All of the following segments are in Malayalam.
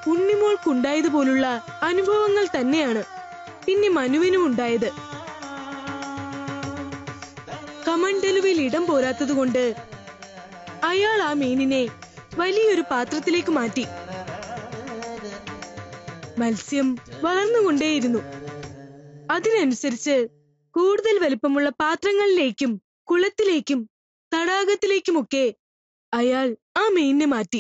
ഉണ്ണിമോൾക്കുണ്ടായതുപോലുള്ള അനുഭവങ്ങൾ തന്നെയാണ് പിന്നെ മനുവിനും ഉണ്ടായത് കമണ്ടലുവിൽ ഇടം പോരാത്തതുകൊണ്ട് അയാൾ ആ മീനിനെ വലിയൊരു പാത്രത്തിലേക്ക് മാറ്റി മത്സ്യം വളർന്നുകൊണ്ടേയിരുന്നു അതിനനുസരിച്ച് കൂടുതൽ വലിപ്പമുള്ള പാത്രങ്ങളിലേക്കും കുളത്തിലേക്കും തടാകത്തിലേക്കുമൊക്കെ അയാൾ ആ മീനിനെ മാറ്റി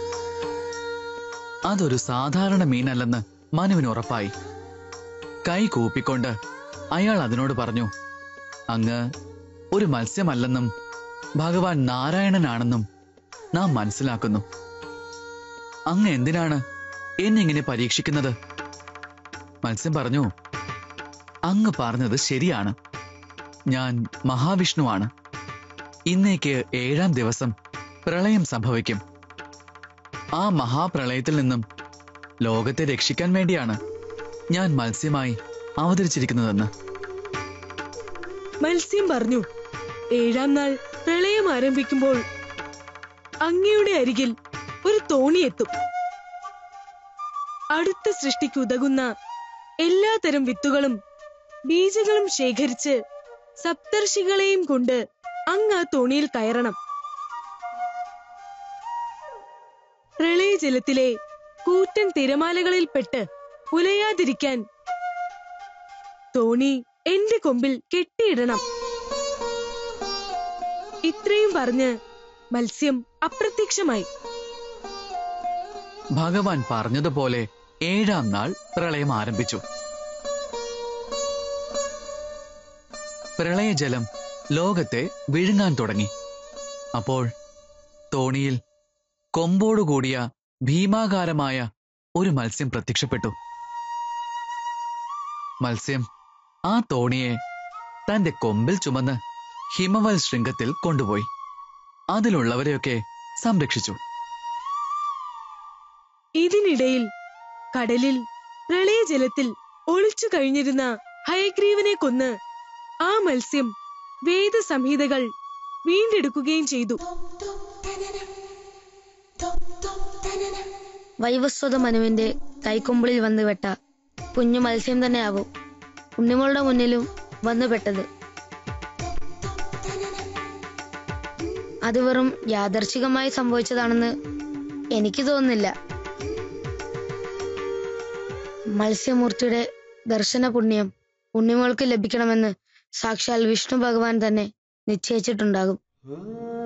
അതൊരു സാധാരണ മീനല്ലെന്ന് മനുവിന് ഉറപ്പായി കൈ കൂപ്പിക്കൊണ്ട് അയാൾ അതിനോട് പറഞ്ഞു അങ്ങ് ഒരു മത്സ്യമല്ലെന്നും ഭഗവാൻ നാരായണനാണെന്നും നാം മനസ്സിലാക്കുന്നു അങ്ങ് എന്തിനാണ് എന്നിങ്ങനെ പരീക്ഷിക്കുന്നത് മത്സ്യം പറഞ്ഞു അങ്ങ് പറഞ്ഞത് ശരിയാണ് ഞാൻ മഹാവിഷ്ണുവാണ് ഇന്നേക്ക് ഏഴാം ദിവസം പ്രളയം സംഭവിക്കും ആ മഹാപ്രളയത്തിൽ നിന്നും ലോകത്തെ രക്ഷിക്കാൻ വേണ്ടിയാണ് ഞാൻ മത്സ്യമായി അവതരിച്ചിരിക്കുന്നതെന്ന് മത്സ്യം പറഞ്ഞു ഏഴാം നാൾ പ്രളയം ആരംഭിക്കുമ്പോൾ അങ്ങയുടെ അരികിൽ ഒരു തോണി എത്തും അടുത്ത സൃഷ്ടിക്ക് ഉതകുന്ന എല്ലാതരം വിത്തുകളും ബീജങ്ങളും ശേഖരിച്ച് സപ്തർഷികളെയും കൊണ്ട് അങ്ങ് ആ തോണിയിൽ കയറണം പ്രളയജലത്തിലെ കൂറ്റൻ തിരമാലകളിൽപ്പെട്ട് ഉലയാതിരിക്കാൻ തോണി എന്റെ കൊമ്പിൽ കെട്ടിയിടണം ഇത്രയും പറഞ്ഞ് മത്സ്യം അപ്രത്യക്ഷമായി ഭഗവാൻ പറഞ്ഞതുപോലെ ഏഴാം നാൾ പ്രളയം ആരംഭിച്ചു പ്രളയജലം ലോകത്തെ വിഴുങ്ങാൻ തുടങ്ങി അപ്പോൾ തോണിയിൽ കൊമ്പോടുകൂടിയ ഭീമാകാരമായ ഒരു മത്സ്യം പ്രത്യക്ഷപ്പെട്ടു മത്സ്യം ആ തോണിയെ തന്റെ കൊമ്പിൽ ചുമന്ന് ഹിമവൽ ശൃംഗത്തിൽ കൊണ്ടുപോയി അതിലുള്ളവരെയൊക്കെ സംരക്ഷിച്ചു ഇതിനിടയിൽ കടലിൽ പ്രളയജലത്തിൽ ഒളിച്ചു കഴിഞ്ഞിരുന്ന ഹയഗ്രീവനെ കൊന്ന് ആ മത്സ്യം വേദസംഹിതകൾ വീണ്ടെടുക്കുകയും ചെയ്തു വൈവസ്വത മനുവിന്റെ കൈക്കൊമ്പിളിൽ വന്ന് വെട്ട കുഞ്ഞു മത്സ്യം തന്നെയാവും ഉണ്ണിമോളുടെ മുന്നിലും വന്നു പെട്ടത് അത് വെറും യാദർശികമായി സംഭവിച്ചതാണെന്ന് എനിക്ക് തോന്നുന്നില്ല മത്സ്യമൂർത്തിയുടെ ദർശന പുണ്യം ഉണ്ണിമോൾക്ക് ലഭിക്കണമെന്ന് സാക്ഷാൽ വിഷ്ണു ഭഗവാൻ തന്നെ നിശ്ചയിച്ചിട്ടുണ്ടാകും